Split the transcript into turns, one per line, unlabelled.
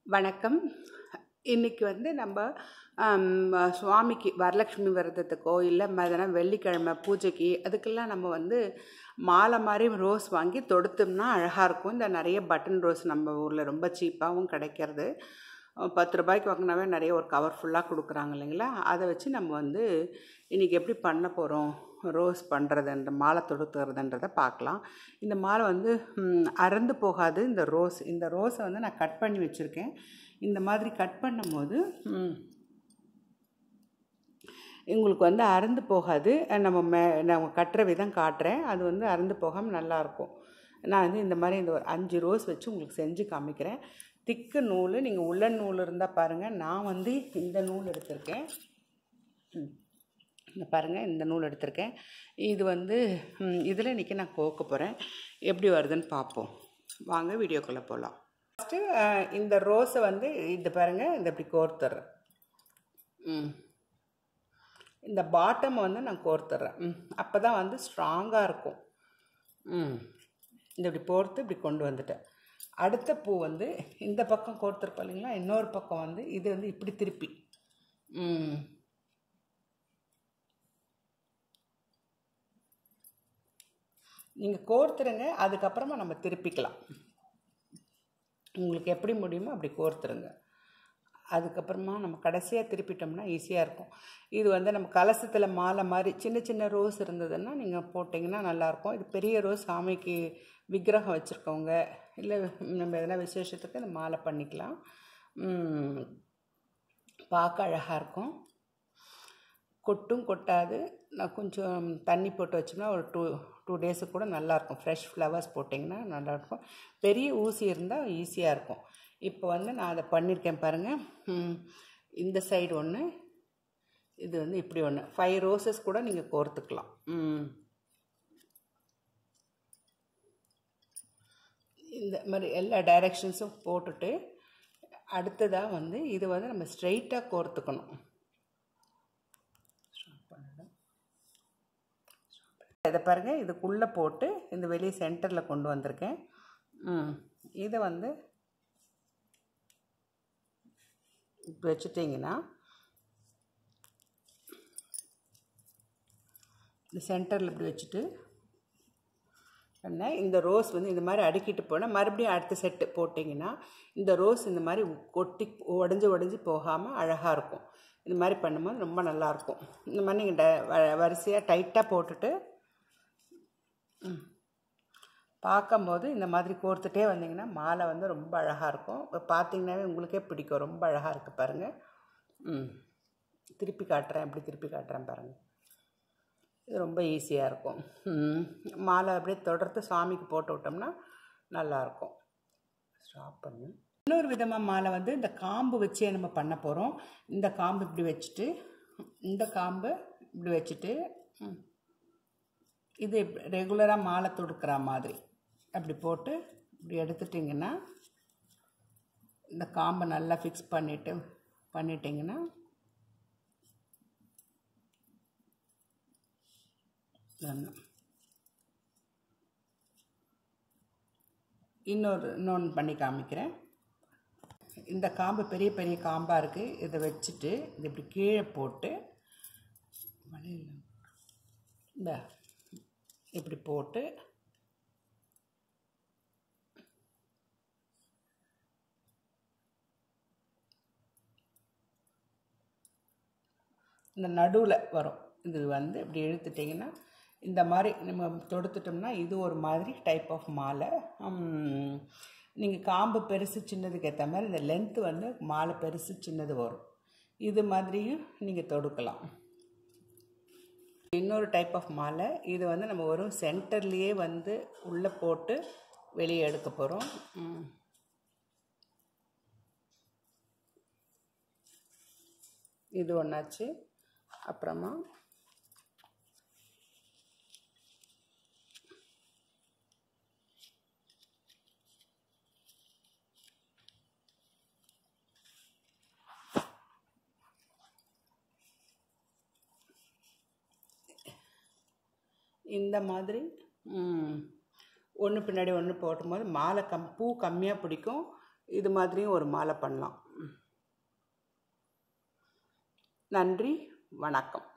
வணக்கம் இன்னைக்கு வந்து நம்ம ஆம், சுவாமிக்கு வரலட்சுமி விரதத்துக்கோ இல்லை மதனா வெள்ளிக்கிழமை பூஜைக்கு அதுக்கெல்லாம் நம்ம வந்து மாலை மாதிரி ரோஸ் வாங்கி தொடுத்தோம்னா அழகாக இருக்கும் இந்த நிறைய பட்டன் ரோஸ் நம்ம ஊரில் ரொம்ப சீப்பாகவும் கிடைக்கிறது அஹ் பத்து ரூபாய்க்கு வாங்கினாவே நிறைய ஒரு கவர் ஃபுல்லாக கொடுக்குறாங்க இல்லைங்களா அதை வச்சு நம்ம வந்து இன்றைக்கி எப்படி பண்ண போகிறோம் ரோஸ் பண்ணுறதுன்ற மாலை தொடுத்துறதுன்றதை பார்க்கலாம் இந்த மாலை வந்து ம், அறந்து போகாது இந்த ரோஸ் இந்த ரோஸை வந்து நான் கட் பண்ணி வச்சுருக்கேன் இந்த மாதிரி கட் பண்ணும்போது ம், உங்களுக்கு வந்து அறந்து போகாது அஹ் நம்ம மே நம்ம கட்டுற விதம் காட்டுறேன் அது வந்து அறந்து போகாமல் நல்லாயிருக்கும் நான் வந்து இந்த மாதிரி இந்த ஒரு அஞ்சு ரோஸ் வச்சு உங்களுக்கு செஞ்சு காமிக்கிறேன் திக்கு நூல் நீங்கள் உள்ளன் நூல் இருந்தால் பாருங்கள் நான் வந்து இந்த நூல் எடுத்திருக்கேன் ம். இந்த பாருங்கள் இந்த நூல் எடுத்திருக்கேன் இது வந்து இதில் இன்றைக்கி நான் கோக்க போகிறேன் எப்படி வருதுன்னு பார்ப்போம் வாங்க வீடியோக்குள்ளே போகலாம் ஃபஸ்ட்டு இந்த ரோஸை வந்து இது பாருங்கள் இந்த இப்படி கோர்த்துறேன் ம் இந்த பாட்டம் வந்து நான் கோர்த்துறேன் ம் அப்போ தான் வந்து ஸ்ட்ராங்காக இருக்கும் ம் இந்த இப்படி போர்த்து இப்படி கொண்டு வந்துட்டேன் அடுத்த பூ வந்து இந்த பக்கம் கோர்த்துருப்போம் இல்லைங்களா இன்னொரு பக்கம் வந்து இது வந்து இப்படி திருப்பி ம் நீங்கள் கோர்த்துருங்க அதுக்கப்புறமா நம்ம திருப்பிக்கலாம் உங்களுக்கு எப்படி முடியுமோ அப்படி கோர்த்துருங்க அதுக்கப்புறமா நம்ம கடைசியாக திருப்பிட்டோம்னா ஈஸியாக இருக்கும் இது வந்து நம்ம கலசத்தில் மாலை மாதிரி சின்ன சின்ன ரோஸ் இருந்ததுன்னா நீங்கள் போட்டிங்கன்னா நல்லாயிருக்கும் இது பெரிய ரோஸ் சாமிக்கு விக்கிரகம் வச்சுருக்கவங்க இல்லை நம்ம எதனா விசேஷத்துக்கு இந்த மாலை பண்ணிக்கலாம் ம், பார்க்க அழகாக இருக்கும் கொட்டும் கொட்டாது நான் கொஞ்சம் தண்ணி போட்டு வச்சோம்னா ஒரு டூ டூ டேஸுக்கு கூட நல்லாயிருக்கும் ஃப்ரெஷ் ஃப்ளவர்ஸ் போட்டிங்கன்னா நல்லாயிருக்கும் பெரிய ஊசி இருந்தால் ஈஸியாக இருக்கும் இப்போ வந்து நான் அதை பண்ணியிருக்கேன் பாருங்கள் ம், இந்த சைடு ஒன்று இது வந்து இப்படி ஒன்று ஃபைவ் ரோசஸ் கூட நீங்கள் கோர்த்துக்கலாம் ம். இந்த மாதிரி எல்லா டைரெக்ஷன்ஸும் போட்டுட்டு அடுத்ததாக வந்து இது வந்து நம்ம ஸ்ட்ரைட்டாக கோர்த்துக்கணும் இதை பாருங்கள் இதுக்குள்ளே போட்டு இந்த வெளியே சென்டரில் கொண்டு வந்திருக்கேன் ம் இதை வந்து இப்படி வச்சுட்டிங்கன்னா இந்த சென்டரில் இப்படி வச்சுட்டு பண்ண இந்த ரோஸ் வந்து இந்த மாதிரி அடுக்கிட்டு போனால் மறுபடியும் அடுத்த செட்டு போட்டிங்கன்னா இந்த ரோஸ் இந்த மாதிரி கொட்டி உடஞ்சி உடஞ்சி போகாமல் அழகாக இருக்கும் இந்த மாதிரி பண்ணும்போது ரொம்ப நல்லாயிருக்கும் இந்த மாதிரி நீங்கள் ட வ- வரிசையாக டைட்டாக போட்டுட்டு ம், பார்க்கும்போது இந்த மாதிரி கோர்த்துட்டே வந்தீங்கன்னா மாலை வந்து ரொம்ப அழகாக இருக்கும் இப்போ பார்த்தீங்கன்னாவே உங்களுக்கே பிடிக்கும் ரொம்ப அழகாக இருக்குது பாருங்கள் ம் திருப்பி காட்டுறேன் இப்படி திருப்பி காட்டுறேன் பாருங்கள் இது ரொம்ப ஈஸியாக இருக்கும் ம், மாலை அப்படியே தொடர்ந்து சாமிக்கு போட்டு விட்டோம்னா நல்லாயிருக்கும் ஸ்டாப் பண்ணு இன்னொரு விதமாக மாலை வந்து இந்த காம்பு வச்சே நம்ம பண்ண போகிறோம் இந்த காம்பு இப்படி வச்சுட்டு இந்த காம்பு இப்படி வச்சுட்டு ம், இது ரெகுலராக மாலை தொடுக்கிற மாதிரி அப்படி போட்டு இப்படி எடுத்துட்டிங்கன்னா இந்த காம்பை நல்லா ஃபிக்ஸ் பண்ணிவிட்டு பண்ணிட்டிங்கன்னா ஒன்று இன்னொரு இன்னொன்று பண்ணி காமிக்கிறேன் இந்த காம்பு பெரிய பெரிய காம்பாக இருக்குது இதை வச்சுட்டு இது இப்படி கீழே போட்டு வளையல் இந்த இப்படி போட்டு இந்த நடுவில் வரும் இது வந்து இப்படி இழுத்துட்டிங்கன்னா இந்த மாதிரி நம்ம தொடுத்துட்டோம்னா இது ஒரு மாதிரி டைப் ஆஃப் மாலை நீங்கள் காம்பு பெருசு சின்னதுக்கு ஏற்ற மாதிரி இந்த லென்த்து வந்து மாலை பெருசு சின்னது வரும் இது மாதிரியும் நீங்கள் தொடுக்கலாம் இன்னொரு டைப் ஆஃப் மாலை இது வந்து நம்ம ஒரு சென்டர்லேயே வந்து உள்ளே போட்டு வெளியே எடுக்க போகிறோம் இது ஒன்றாச்சு அப்புறமா இந்த மாதிரி ஒன்று பின்னாடி ஒன்று போடும்போது மாலை கம் பூ கம்மியாக பிடிக்கும் இது மாதிரியும் ஒரு மாலை பண்ணலாம் நன்றி வணக்கம்